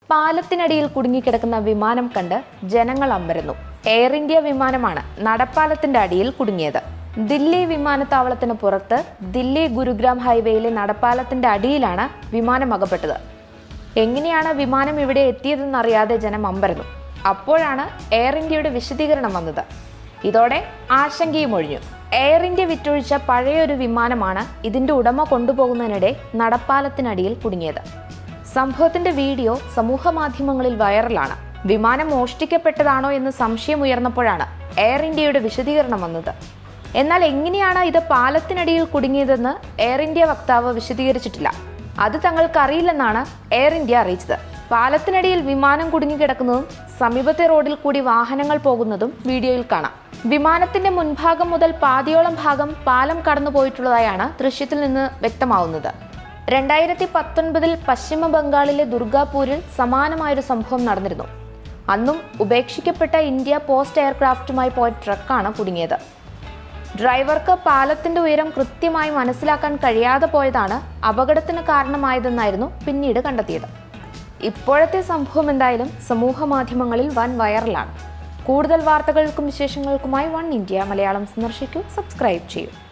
പാലത്തിനടിയിൽ കുടുങ്ങിക്കിടക്കുന്ന വിമാനം കണ്ട് ജനങ്ങൾ അമ്പരന്നു എയർ ഇന്ത്യ വിമാനമാണ് നടപ്പാലത്തിന്റെ അടിയിൽ കുടുങ്ങിയത് ദില്ലി വിമാനത്താവളത്തിന് പുറത്ത് ദില്ലി ഗുരുഗ്രാം ഹൈവേയിലെ നടപ്പാലത്തിന്റെ അടിയിലാണ് വിമാനം അകപ്പെട്ടത് എങ്ങനെയാണ് വിമാനം ഇവിടെ എത്തിയതെന്നറിയാതെ ജനം അമ്പരന്നു അപ്പോഴാണ് എയർ ഇന്ത്യയുടെ വിശദീകരണം വന്നത് ഇതോടെ ആശങ്കയും ഒഴിഞ്ഞു എയർ ഇന്ത്യ വിറ്റൊഴിച്ച പഴയൊരു വിമാനമാണ് ഇതിന്റെ ഉടമ കൊണ്ടുപോകുന്നതിനിടെ നടപ്പാലത്തിനടിയിൽ കുടുങ്ങിയത് സംഭവത്തിന്റെ വീഡിയോ സമൂഹ മാധ്യമങ്ങളിൽ വൈറലാണ് വിമാനം മോഷ്ടിക്കപ്പെട്ടതാണോ എന്ന് സംശയമുയർന്നപ്പോഴാണ് എയർ ഇന്ത്യയുടെ വിശദീകരണം വന്നത് എന്നാൽ എങ്ങനെയാണ് ഇത് പാലത്തിനടിയിൽ കുടുങ്ങിയതെന്ന് എയർ ഇന്ത്യ വക്താവ് വിശദീകരിച്ചിട്ടില്ല അത് തങ്ങൾക്കറിയില്ലെന്നാണ് എയർ ഇന്ത്യ അറിയിച്ചത് പാലത്തിനടിയിൽ വിമാനം കുടുങ്ങിക്കിടക്കുന്നതും സമീപത്തെ റോഡിൽ കൂടി വാഹനങ്ങൾ പോകുന്നതും വീഡിയോയിൽ കാണാം വിമാനത്തിന്റെ മുൻഭാഗം മുതൽ പാതിയോളം ഭാഗം പാലം കടന്നു പോയിട്ടുള്ളതായാണ് ദൃശ്യത്തിൽ നിന്ന് വ്യക്തമാവുന്നത് രണ്ടായിരത്തി പത്തൊൻപതിൽ പശ്ചിമ ബംഗാളിലെ ദുർഗാപൂരിൽ സമാനമായൊരു സംഭവം നടന്നിരുന്നു അന്നും ഉപേക്ഷിക്കപ്പെട്ട ഇന്ത്യ പോസ്റ്റ് എയർക്രാഫ്റ്റുമായി പോയ ട്രക്കാണ് കുടുങ്ങിയത് ഡ്രൈവർക്ക് പാലത്തിന്റെ ഉയരം കൃത്യമായി മനസ്സിലാക്കാൻ കഴിയാതെ പോയതാണ് അപകടത്തിന് കാരണമായതെന്നായിരുന്നു പിന്നീട് കണ്ടെത്തിയത് ഇപ്പോഴത്തെ സംഭവം എന്തായാലും സമൂഹ മാധ്യമങ്ങളിൽ വൻ വൈറലാണ് കൂടുതൽ വാർത്തകൾക്കും വിശേഷങ്ങൾക്കുമായി വൺ ഇന്ത്യ മലയാളം സന്ദർശിക്കൂ സബ്സ്ക്രൈബ് ചെയ്യൂ